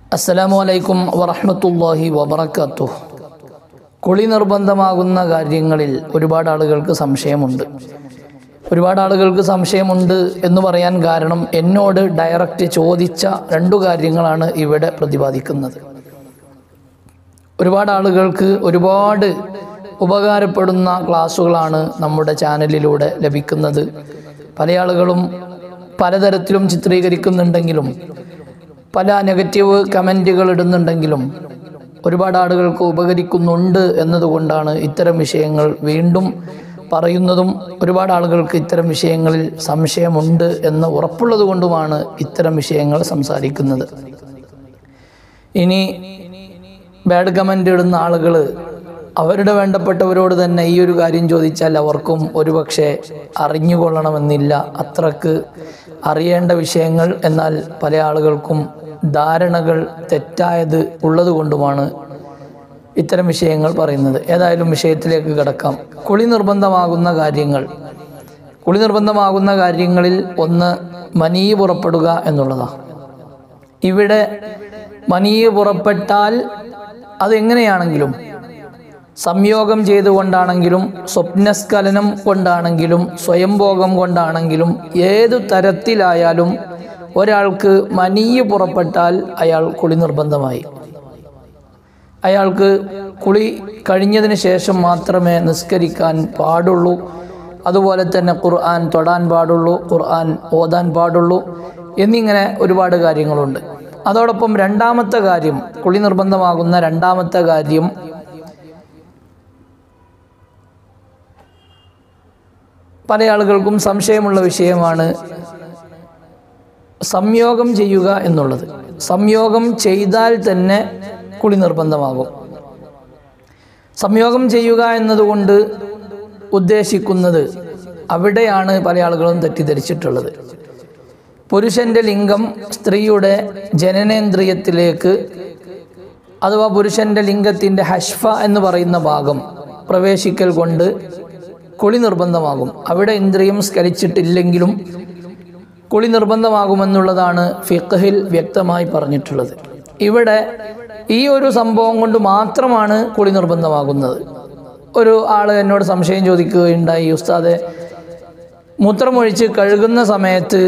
അസ്സലാമു അലൈക്കും വറഹ്മത്തുള്ളാഹി വബറകാത്തു കുളി നിർബന്ധമാകുന്ന കാര്യങ്ങളിൽ ഒരുപാട് ആളുകൾക്ക് സംശയമുണ്ട് ഒരുപാട് ആളുകൾക്ക് സംശയമുണ്ട് എന്ന് പറയാൻ കാരണം എന്നോട് ഡയറക്റ്റ് ചോദിച്ച രണ്ടു കാര്യങ്ങളാണ് ഇവിടെ പ്രതിപാദിക്കുന്നത് ഒരുപാട് ആളുകൾക്ക് ഒരുപാട് ഉപകാരപ്പെടുന്ന ക്ലാസ്സുകളാണ് നമ്മുടെ ചാനലിലൂടെ ലഭിക്കുന്നത് പല ആളുകളും പലതരത്തിലും ചിത്രീകരിക്കുന്നുണ്ടെങ്കിലും പല നെഗറ്റീവ് കമൻറ്റുകൾ ഇടുന്നുണ്ടെങ്കിലും ഒരുപാട് ആളുകൾക്ക് ഉപകരിക്കുന്നുണ്ട് എന്നതുകൊണ്ടാണ് ഇത്തരം വിഷയങ്ങൾ വീണ്ടും പറയുന്നതും ഒരുപാട് ആളുകൾക്ക് ഇത്തരം വിഷയങ്ങളിൽ സംശയമുണ്ട് എന്ന് ഉറപ്പുള്ളത് കൊണ്ടുമാണ് ഇത്തരം വിഷയങ്ങൾ സംസാരിക്കുന്നത് ഇനി ബാഡ് കമൻ്റ് ഇടുന്ന ആളുകൾ അവരുടെ വേണ്ടപ്പെട്ടവരോട് തന്നെ ഈ ഒരു കാര്യം ചോദിച്ചാൽ അവർക്കും ഒരുപക്ഷെ അറിഞ്ഞുകൊള്ളണമെന്നില്ല അത്രക്ക് അറിയേണ്ട വിഷയങ്ങൾ എന്നാൽ പല ആളുകൾക്കും ധാരണകൾ തെറ്റായത് ഉള്ളത് കൊണ്ടുമാണ് ഇത്തരം വിഷയങ്ങൾ പറയുന്നത് ഏതായാലും വിഷയത്തിലേക്ക് കിടക്കാം കുളി നിർബന്ധമാകുന്ന കാര്യങ്ങൾ കുളി നിർബന്ധമാകുന്ന കാര്യങ്ങളിൽ ഒന്ന് മനീ പുറപ്പെടുക എന്നുള്ളതാണ് ഇവിടെ മനീ പുറപ്പെട്ടാൽ അതെങ്ങനെയാണെങ്കിലും സംയോഗം ചെയ്തുകൊണ്ടാണെങ്കിലും സ്വപ്നസ്ഖലനം കൊണ്ടാണെങ്കിലും സ്വയംഭോഗം കൊണ്ടാണെങ്കിലും ഏതു തരത്തിലായാലും ഒരാൾക്ക് മനീയ് പുറപ്പെട്ടാൽ അയാൾ കുളി നിർബന്ധമായി അയാൾക്ക് കുളി കഴിഞ്ഞതിന് ശേഷം മാത്രമേ നിസ്കരിക്കാൻ പാടുള്ളൂ അതുപോലെ തന്നെ ഖുർആൻ തൊടാൻ പാടുള്ളൂ ഖുർആൻ ഓതാൻ പാടുള്ളൂ എന്നിങ്ങനെ ഒരുപാട് കാര്യങ്ങളുണ്ട് അതോടൊപ്പം രണ്ടാമത്തെ കാര്യം കുളി നിർബന്ധമാകുന്ന രണ്ടാമത്തെ കാര്യം പല ആളുകൾക്കും സംശയമുള്ള വിഷയമാണ് സംയോഗം ചെയ്യുക എന്നുള്ളത് സംയോഗം ചെയ്താൽ തന്നെ കുളി നിർബന്ധമാകും സംയോഗം ചെയ്യുക എന്നതുകൊണ്ട് ഉദ്ദേശിക്കുന്നത് അവിടെയാണ് പല ആളുകളും തെറ്റിദ്ധരിച്ചിട്ടുള്ളത് പുരുഷന്റെ ലിംഗം സ്ത്രീയുടെ ജനനേന്ദ്രിയത്തിലേക്ക് അഥവാ പുരുഷന്റെ ലിംഗത്തിൻ്റെ ഹഷ്ഫ എന്ന് പറയുന്ന ഭാഗം പ്രവേശിക്കൽ കൊണ്ട് കുളി നിർബന്ധമാകും അവിടെ ഇന്ദ്രിയം സ്കലിച്ചിട്ടില്ലെങ്കിലും കുളി നിർബന്ധമാകുമെന്നുള്ളതാണ് ഫിഖഹിൽ വ്യക്തമായി പറഞ്ഞിട്ടുള്ളത് ഇവിടെ ഈ ഒരു സംഭവം കൊണ്ട് മാത്രമാണ് കുളി നിർബന്ധമാകുന്നത് ഒരു ആൾ എന്നോട് സംശയം ചോദിക്കുകയുണ്ടായി ഉസ്താദെ മൂത്രമൊഴിച്ച് കഴുകുന്ന സമയത്ത്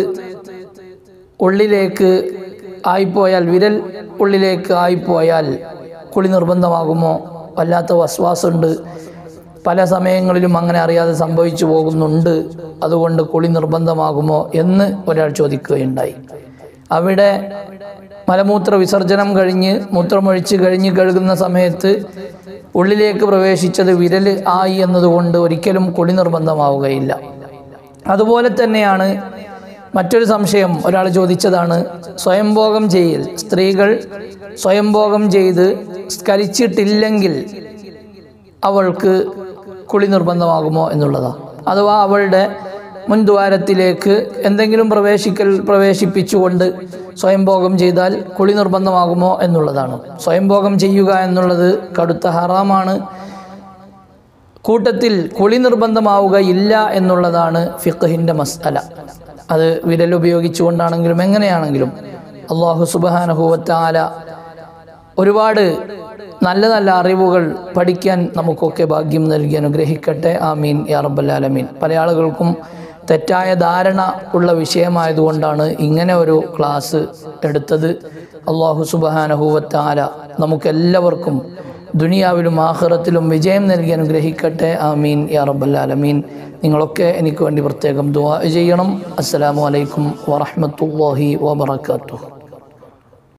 ഉള്ളിലേക്ക് ആയിപ്പോയാൽ വിരൽ ഉള്ളിലേക്ക് ആയിപ്പോയാൽ കുളി നിർബന്ധമാകുമോ വല്ലാത്ത വസ്വാസുണ്ട് പല സമയങ്ങളിലും അങ്ങനെ അറിയാതെ സംഭവിച്ചു പോകുന്നുണ്ട് അതുകൊണ്ട് കുളി നിർബന്ധമാകുമോ എന്ന് ഒരാൾ ചോദിക്കുകയുണ്ടായി അവിടെ മലമൂത്ര വിസർജനം കഴിഞ്ഞ് മൂത്രമൊഴിച്ച് കഴിഞ്ഞ് കഴുകുന്ന സമയത്ത് ഉള്ളിലേക്ക് പ്രവേശിച്ചത് വിരൽ ആയി എന്നതുകൊണ്ട് ഒരിക്കലും കുളി നിർബന്ധമാവുകയില്ല അതുപോലെ തന്നെയാണ് മറ്റൊരു സംശയം ഒരാൾ ചോദിച്ചതാണ് സ്വയംഭോഗം ചെയ്യൽ സ്ത്രീകൾ സ്വയംഭോഗം ചെയ്ത് സ്കരിച്ചിട്ടില്ലെങ്കിൽ അവൾക്ക് കുളി നിർബന്ധമാകുമോ എന്നുള്ളതാണ് അഥവാ അവളുടെ മുൻദ്വാരത്തിലേക്ക് എന്തെങ്കിലും പ്രവേശിക്കൽ പ്രവേശിപ്പിച്ചുകൊണ്ട് സ്വയംഭോഗം ചെയ്താൽ കുളി നിർബന്ധമാകുമോ എന്നുള്ളതാണ് സ്വയംഭോഗം ചെയ്യുക എന്നുള്ളത് കടുത്ത ഹറാമാണ് കൂട്ടത്തിൽ കുളി നിർബന്ധമാവുകയില്ല എന്നുള്ളതാണ് ഫിഖഹിൻ്റെ മസ്അല അത് വിരൽ ഉപയോഗിച്ചുകൊണ്ടാണെങ്കിലും എങ്ങനെയാണെങ്കിലും അള്ളാഹു സുബാനഹുവത്താല ഒരുപാട് നല്ല നല്ല അറിവുകൾ പഠിക്കാൻ നമുക്കൊക്കെ ഭാഗ്യം നൽകി അനുഗ്രഹിക്കട്ടെ ആമീൻ യാ റബ്ബല്ലാലമീൻ പല ആളുകൾക്കും തെറ്റായ ധാരണ ഉള്ള വിഷയമായതുകൊണ്ടാണ് ഇങ്ങനെ ഒരു ക്ലാസ് എടുത്തത് അള്ളാഹു സുബാനഹുവത്താല നമുക്കെല്ലാവർക്കും ദുനിയാവിലും ആഹ്റത്തിലും വിജയം നൽകി അനുഗ്രഹിക്കട്ടെ ആമീൻ യാ റബ്ബല്ലാലമീൻ നിങ്ങളൊക്കെ എനിക്ക് വേണ്ടി പ്രത്യേകം ദുആ ചെയ്യണം അസ്സലാമു അലൈക്കും വറഹ്മത്തുള്ളാഹി വബറകാതുഹു